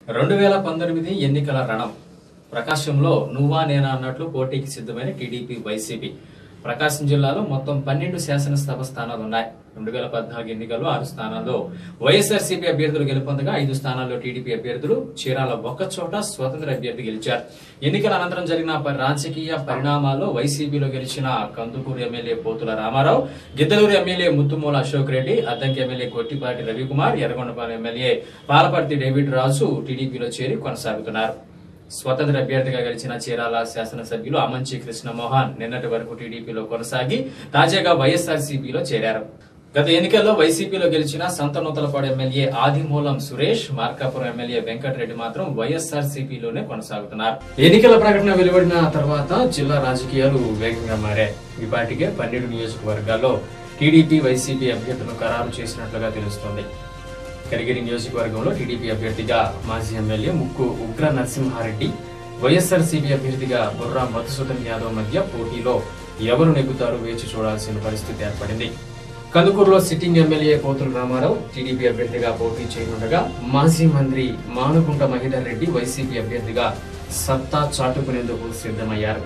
రెండు వేల పంతొమ్మిది ఎన్నికల రణం ప్రకాశంలో నువ్వా నేనా అన్నట్లు పోటీకి సిద్ధమైన టీడీపీ వైసీపీ ప్రకాశం జిల్లాలో మొత్తం పన్నెండు శాసనసభ స్థానాలు ఉన్నాయి రెండు వేల పద్నాలుగు ఎన్నికల్లో ఆరు స్థానాల్లో వైఎస్ఆర్సీపీ అభ్యర్థులు గెలుపొందగా ఐదు స్థానాల్లో టీడీపీ అభ్యర్థులు చీరాల ఒక్క చోట స్వతంత్ర అభ్యర్థి గెలిచారు ఎన్నికల అనంతరం జరిగిన ప- రాజకీయ పరిణామాల్లో వైసీపీలో గెలిచిన Kandukur MLA Pothula Ramarao Giddalur MLA Muthumula Ashok Reddy Addanki MLA Kottipati Ravikumar Yerragondapalem MLA Palaparthi David Raju టీడీపీలో చేరి కొనసాగుతున్నారు స్వతంత్ర అభ్యర్థిగా గెలిచిన చీరాల శాసనసభ్యులు అమంచి కృష్ణమోహన్ నిన్నటి వరకు టీడీపీలో కొనసాగి తాజాగా వైఎస్ఆర్సీపీలో చేరారు గత ఎన్నికల్లో వైసీపీలో గెలిచిన సంతనూతలపాడు ఎమ్మెల్యే ఆదిమూలం సురేష్ మార్కాపురం ఎమ్మెల్యే వెంకటరెడ్డి మాత్రం వైఎస్ఆర్సీపీలోనే కొనసాగుతున్నారు ఎన్నికల ప్రకటన వెలువడిన తర్వాత జిల్లా రాజకీయాలు వేగంగా మారాయి ఈ పాటికే పన్నెండు నియోజకవర్గాల్లో టీడీపీ వైసీపీ అభ్యర్థులను ఖరారు చేసినట్లుగా తెలుస్తోంది కరిగిరి నియోజకవర్గంలో టీడీపీ అభ్యర్థిగా మాజీ ఎమ్మెల్యే ముక్కు ఉగ్ర నరసింహారెడ్డి వైఎస్ఆర్సీపీ అభ్యర్థిగా బుర్రా మధుసూదన్ యాదవ్ మధ్య పోటీలో ఎవరు నెగ్గుతారో వేచి చూడాల్సిన పరిస్థితి ఏర్పడింది కందుకూరులో sitting MLA Pothula Ramarao TDP అభ్యర్థిగా పోటీ చేయనుండగా మాజీ మంత్రి మానుగుంట మహిదర్ రెడ్డి వైసీపీ అభ్యర్థిగా సత్తా చాటుకునేందుకు సిద్ధమయ్యారు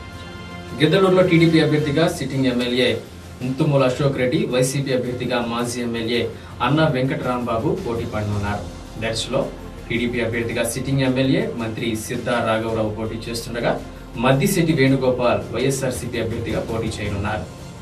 గిద్దలూరులో టీడీపీ అభ్యర్థిగా sitting MLA Muthumula Ashok Reddy YCP అభ్యర్థిగా మాజీ ఎమ్మెల్యే అన్న వెంకటరాంబాబు పోటీ పడనున్నారు దర్శిలో టీడీపీ అభ్యర్థిగా సిట్టింగ్ ఎమ్మెల్యే మంత్రి సిద్ధా రాఘవరావు పోటీ చేస్తుండగా మద్దిశెట్టి వేణుగోపాల్ వైఎస్ఆర్సీపీ అభ్యర్థిగా పోటీ చేయనున్నారు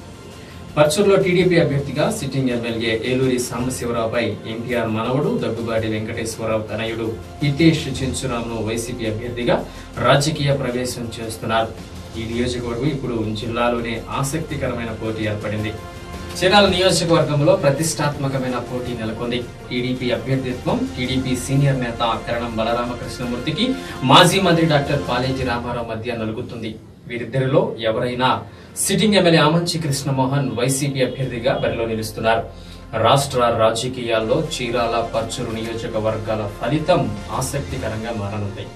పర్చూరులో టీడీపీ అభ్యర్థిగా సిట్టింగ్ ఎమ్మెల్యే ఏలూరి సాంబశివరావుపై ఎన్టీఆర్ మనవడు దగ్గుబాటి వెంకటేశ్వరరావు తనయుడు హితేష్ చెంచురామ్ను వైసీపీ అభ్యర్థిగా రాజకీయ ప్రవేశం చేస్తున్నారు ఈ నియోజకవర్గం ఇప్పుడు జిల్లాలోనే ఆసక్తికరమైన పోటీ ఏర్పడింది చీరాల నియోజకవర్గంలో ప్రతిష్టాత్మకమైన పోటీ నెలకొంది టీడీపీ అభ్యర్థిత్వం టీడీపీ సీనియర్ నేత కరణం బలరామకృష్ణమూర్తికి మాజీ మంత్రి డాక్టర్ పాలేజీ రామారావు మధ్య నలుగుతుంది వీరిద్దరిలో ఎవరైనా sitting MLA Amanchi Krishnamohan YCP అభ్యర్థిగా బరిలో నిలుస్తున్నారు రాష్ట్ర రాజకీయాల్లో చీరాల పర్చూరు నియోజకవర్గాల ఫలితం ఆసక్తికరంగా మారనుంది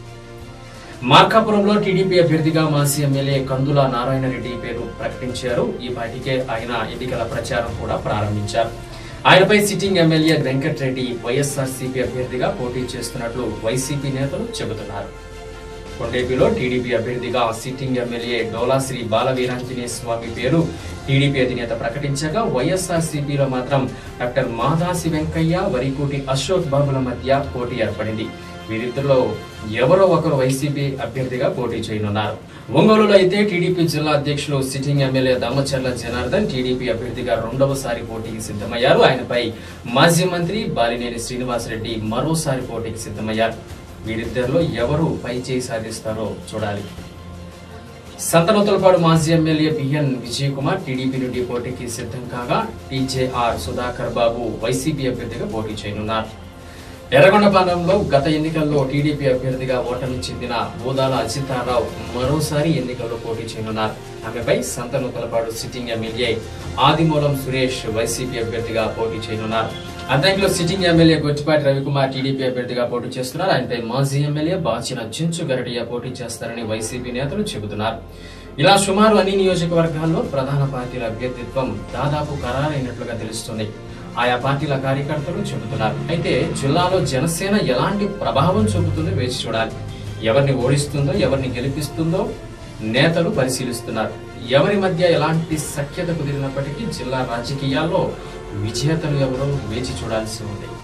మార్కాపురంలో టీడీపీ అభ్యర్థిగా మాజీ ఎమ్మెల్యే కందుల నారాయణ రెడ్డి పేరు ప్రకటించారు ఈ పాటికే ఆయన ఎన్నికల ప్రచారం కూడా ప్రారంభించారు ఆయనపై సిట్టింగ్ ఎమ్మెల్యే వెంకటరెడ్డి వైఎస్ఆర్సీపీ అభ్యర్థిగా పోటీ చేస్తున్నట్లు వైసీపీ నేతలు చెబుతున్నారు కొండేపిలో టీడీపీ అభ్యర్థిగా సిట్టింగ్ ఎమ్మెల్యే డోలాశ్రీ బాలవీరాంజనేయ స్వామి పేరు టీడీపీ అధినేత ప్రకటించగా వైఎస్ఆర్సీపీలో మాత్రం డాక్టర్ మాదాసి వెంకయ్య వరికోటి అశోక్ బాబుల మధ్య పోటీ ఏర్పడింది వీరిద్దరిలో ఎవరో ఒకరు వైసీపీ అభ్యర్థిగా పోటీ చేయనున్నారు ఒంగోలులో అయితే టీడీపీ జిల్లా అధ్యక్షులు sitting MLA Damacharla Janardhan TDP అభ్యర్థిగా రెండవసారి పోటీకి సిద్ధమయ్యారు ఆయనపై మాజీ మంత్రి బాలినేని శ్రీనివాసరెడ్డి మరోసారి పోటీకి సిద్ధమయ్యారు వీరిద్దరిలో ఎవరు పై చేయి సాధిస్తారో చూడాలి సంతనూతలపాడు మాజీ MLA BN Vijay Kumar TDP నుండి పోటీకి సిద్ధం కాగా టీజేఆర్ సుధాకర్ బాబు వైసీపీ అభ్యర్థిగా పోటీ చేయనున్నారు ఎర్రగొండపాలెంలో గత ఎన్నికల్లో టీడీపీ అభ్యర్థిగా ఓటమి చెందిన బోదాల అజితారావు మరోసారి ఎన్నికల్లో పోటీ చేయనున్నారు ఆమెపై Santhanuthalapadu sitting MLA Adimulam Suresh YCP అభ్యర్థిగా పోటీ చేయనున్నారు అద్దంకిలో sitting MLA Gottipati Ravikumar TDP అభ్యర్థిగా పోటీ చేస్తున్నారు ఆయనపై మాజీ ఎమ్మెల్యే బాచిన చించు గరడియ పోటీ చేస్తారని వైసీపీ నేతలు చెబుతున్నారు ఇలా సుమారు అన్ని నియోజకవర్గాల్లో ప్రధాన పార్టీల అభ్యర్థిత్వం దాదాపు ఖరారైనట్లుగా తెలుస్తుంది ఆయా పార్టీల కార్యకర్తలు చెబుతున్నారు అయితే జిల్లాలో జనసేన ఎలాంటి ప్రభావం చూపుతుందో వేచి చూడాలి ఎవరిని ఓడిస్తుందో ఎవరిని గెలిపిస్తుందో నేతలు పరిశీలిస్తున్నారు ఎవరి మధ్య ఎలాంటి సఖ్యత కుదిరినప్పటికీ జిల్లా రాజకీయాల్లో విజేతలు ఎవరో వేచి చూడాల్సి ఉంది